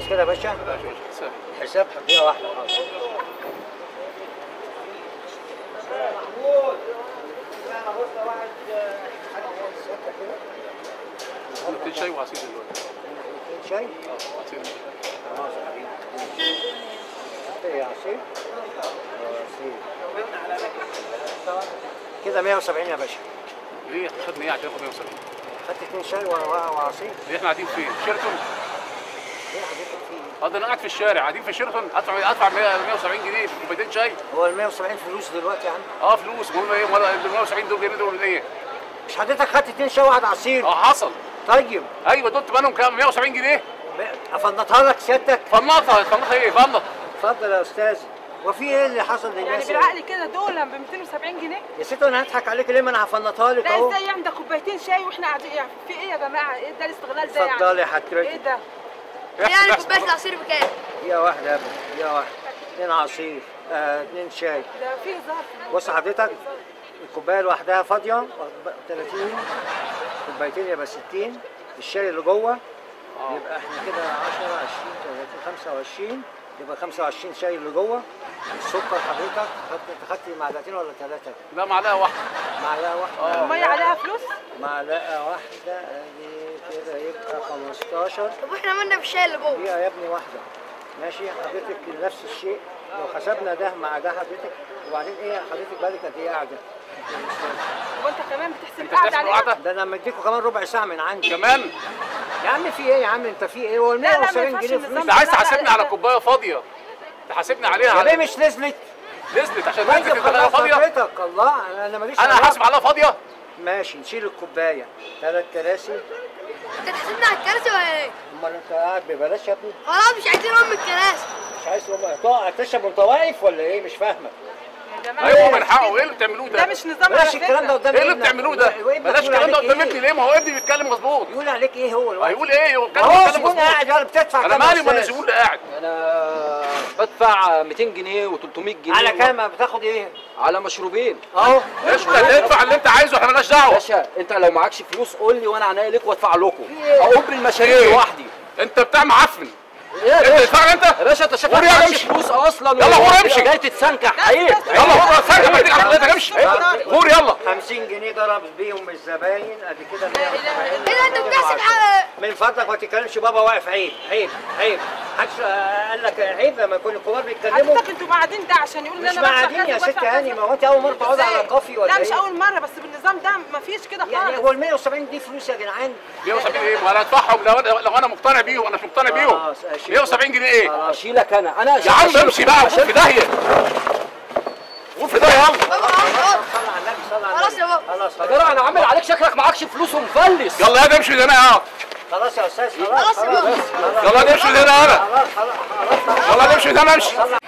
خلاص كده يا باشا سهل. حساب دقيقه واحده حاضر اتنين شاي وعصير دلوقتي شاي اه عصير خلاص يا حبيبي ايه يا عصير عصير كده 170 يا باشا ليه احنا خدنا ايه عشان ناخد 170 خدت اتنين شاي و- و- وعصير ليه احنا قاعدين فين؟ شيراتون ايه حضرتك فيه اه ده انا قاعد في الشارع قاعدين في شيراتون ادفع ادفع 100 170 جنيه في كوبايتين شاي هو ال 170 فلوس دلوقتي يا عم اه فلوس امال ايه امال ال 170 دول جنيه دول ايه؟ مش حضرتك خدت اتنين شاي وواحد عصير اه حصل طيب ايوه دول تبانهم كام 170 جنيه افنطها لك سيادتك فنطها فنطها ايه فنط اتفضل يا استاذ وفي ايه اللي حصل يعني للناس بالعقل كده دول ب 270 جنيه يا ست انا هضحك عليك ليه ما انا هفنطها لك لا اهو ازاي يعني ده كوبايتين شاي واحنا قاعدين يعني في ايه يا جماعه ايه ده الاستغلال ده يعني اتفضلي يا ايه حضرتك ده يعني احسب كوبايه احسب العصير بكام؟ دقيقة واحدة يا ابني دقيقة واحدة اتنين عصير آه اتنين شاي ده في هزار في بص حضرتك الكوباية لوحدها فاضية 30 كوبايتين يبقى 60 الشاي اللي جوه يبقى احنا كده 10 20 30 25 يبقى 25 شاي اللي جوه السكر حضرتك خدت انت خدت معلقتين ولا ثلاثة؟ لا معلقه واحده معلقة واحدة الميه عليها فلوس معلقة واحدة ادي كده يبقى 15 طب واحنا عملنا في الشاي اللي جوه دقيقة يا ابني واحدة ماشي حضرتك نفس الشيء لو حسبنا ده مع ده حضرتك وبعدين ايه حضرتك بالك قد ايه قاعدة؟ وانت كمان بتحسب انت قاعد بتحسب عليها القعده ده انا مديكوا كمان ربع ساعة من عندي كمان يا عم في ايه يا عم انت في ايه؟ هو ال لا، لا، ما 170 ينفعش جنيه النظام فلوس انت عايز لا، لا، تحاسبني لا، على لا. كوبايه فاضيه تحاسبني عليها يا ليه على مش نزلت؟ نزلت عشان طيب نزلت انت فاضيه حضرتك الله انا ماليش انا علاقة. هحاسب عليها فاضيه ماشي نشيل الكوباية ثلاث كراسي انت تحسبنا على الكراسي ولا ايه؟ امال انت قاعد ببلاش يا ابني؟ خلاص مش عايزين ام الكراسي مش عايز تقوم- تقع تشرب وانت واقف ولا ايه؟ مش فاهمك يا جماعه ايوه من حقه ايه اللي بتعملوه ده ده؟ مش نظام على بلاش الكلام ده فكره قدام ايه اللي ابنك. بتعملوه ده؟ وابنك بلاش يقول الكلام ده عليك قدام إيه؟ ابني ليه؟ ما هو ابني بيتكلم مظبوط يقول عليك ايه هو الواد؟ هيقول ايه؟ هو كان هو بيتكلم زبون مظبوط قاعد يلا بتدفع انا كام يا مالي ولا أستاذ؟ الزبون اللي قاعد انا بدفع 200 جنيه و300 جنيه على كام بتاخد ايه؟ على مشروبين اهو انت تدفع اللي انت عايزه احنا مالناش دعوه باشا انت لو معكش فلوس قول لي وانا عناية ليك وادفع لكم إيه؟ اقوم بالمشاريع إيه؟ لوحدي انت بتاع معفن ايه يا انت باشا تدفع انت يا باشا انت شايف قول يلا معكش امشي. فلوس اصلا يلا غور امشي. جاي تتسنكح عيب يلا هو فرق ما تيجي حضرتك امشي غور يلا 50 جنيه ضرب بيهم الزباين ادي كده لا اله الا ايه ده انت بتحسب حق من فضلك ما تتكلمش بابا واقف عيب عيب عيب محدش قال لك عيب لما يكون الكبار بيتكلموا حضرتك انتوا قاعدين ده عشان يقولوا ان مش انا بدفع قاعدين يا كذا ست وبدفع هاني كذا. ما هو انت اول مره تقعد على إزاي؟ كافي ولا لا مش ايه؟ اول مره بس بالنظام ده مفيش كده يعني خالص هو ال 170 دي فلوس يا جدعان 170 ايه؟ ما انا ادفعهم لو انا لو انا مقتنع بيهم انا مش مقتنع بيهم خلاص، أشيل. 170 جنيه ايه؟ اشيلك انا انا يا عم امشي بقى غور في داهيه غور في داهيه يلا بابا خلاص صلى على النبي صلى على خلاص النبي يا بابا. خلاص يا خلاص جدع انا عامل عليك شكلك معكش فلوس ومفلس يلا يا ده امشي من هنا يا خلاص يا استاذ خلاص خلاص يا بابا. يلا ده امشي من هنا انا خلاص خلاص خلاص يلا ده امشي من هنا امشي